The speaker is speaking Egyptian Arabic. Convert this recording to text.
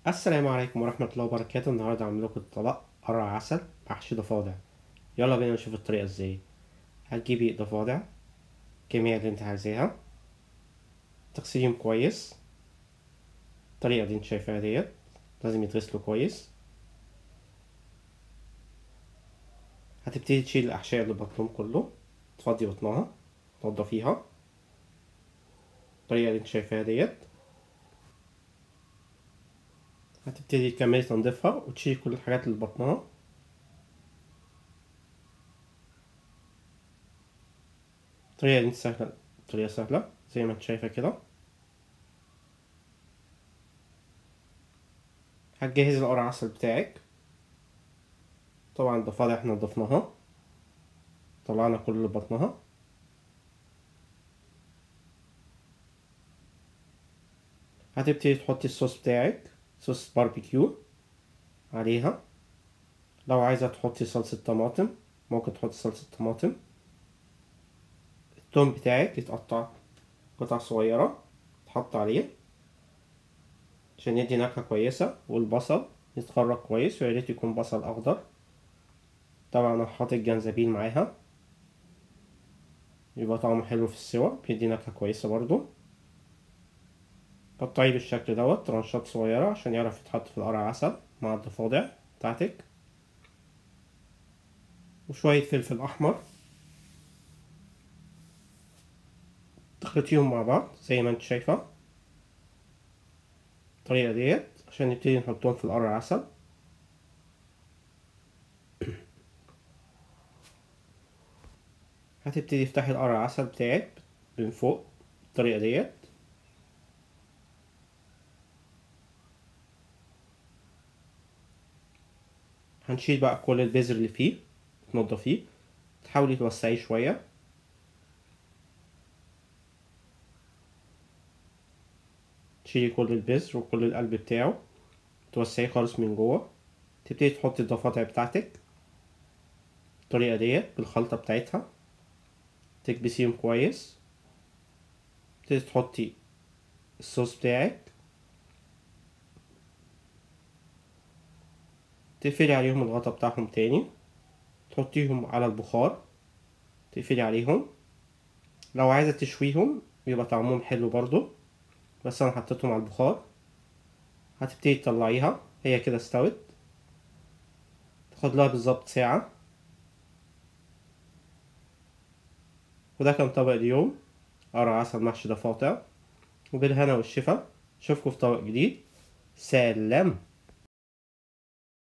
السلام عليكم ورحمة الله وبركاته النهاردة عامل لكم طبق قرع عسل محشي ضفادع يلا بينا نشوف الطريقة ازاي هتجيبي ضفادع الكمية اللي انت عايزاها تغسليهم كويس الطريقة دي انت شايفاها ديت لازم يتغسلوا كويس هتبتدي تشيل الأحشاء اللي بطنهم كله تفضي بطنها تنضفيها الطريقة اللي انت شايفاها ديت هتبتدي تكملي تنظيفها وتشيلي كل الحاجات اللي بطنها الطريقة دي سهلة طريقة سهلة زي ما انت شايفة كده هتجهزي القرع عسل بتاعك طبعا الضفادع احنا نضفناها طلعنا كل اللي بطنها هتبتدي تحطي الصوص بتاعك صوص باربيكيو عليها لو عايزة تحطي صلصة طماطم ممكن تحطي صلصة طماطم التوم بتاعك يتقطع قطع صغيرة تحط عليه عشان يدي نكهة كويسة والبصل يتخرج كويس وياريت يكون بصل أخضر طبعا أنا حاطط جنزبيل معاها يبقى طعمه حلو في السوا بيدي نكهة كويسة برضو قطعيه بالشكل دوت ترانشات صغيرة عشان يعرف يتحط في القرع عسل مع الضفادع بتاعتك وشوية فلفل أحمر تخلطيهم مع بعض زي ما انت شايفة الطريقة ديت عشان نبتدي نحطهم في القرع عسل هتبتدي تفتحي القرع عسل بتاعك من فوق بالطريقة ديت هنشيل بقى كل البذر اللي فيه تنضفيه تحاولي توسعيه شوية تشيلي كل البذر وكل القلب بتاعه توسعيه خالص من جوه تبتدي تحطي الضفادع بتاعتك الطريقة ديت بالخلطة بتاعتها تكبسيهم كويس تبتدي تحطي الصوص بتاعك تقفلي عليهم الغطا بتاعهم تاني تحطيهم على البخار تقفلي عليهم لو عايزة تشويهم يبقى طعمهم حلو برضو بس انا حطيتهم على البخار هتبتدي تطلعيها هي كده استوت تاخد لها بالظبط ساعة وده كان طبق اليوم قرع عسل محشي ضفادع وبالهنا والشفا اشوفكم في طبق جديد سلام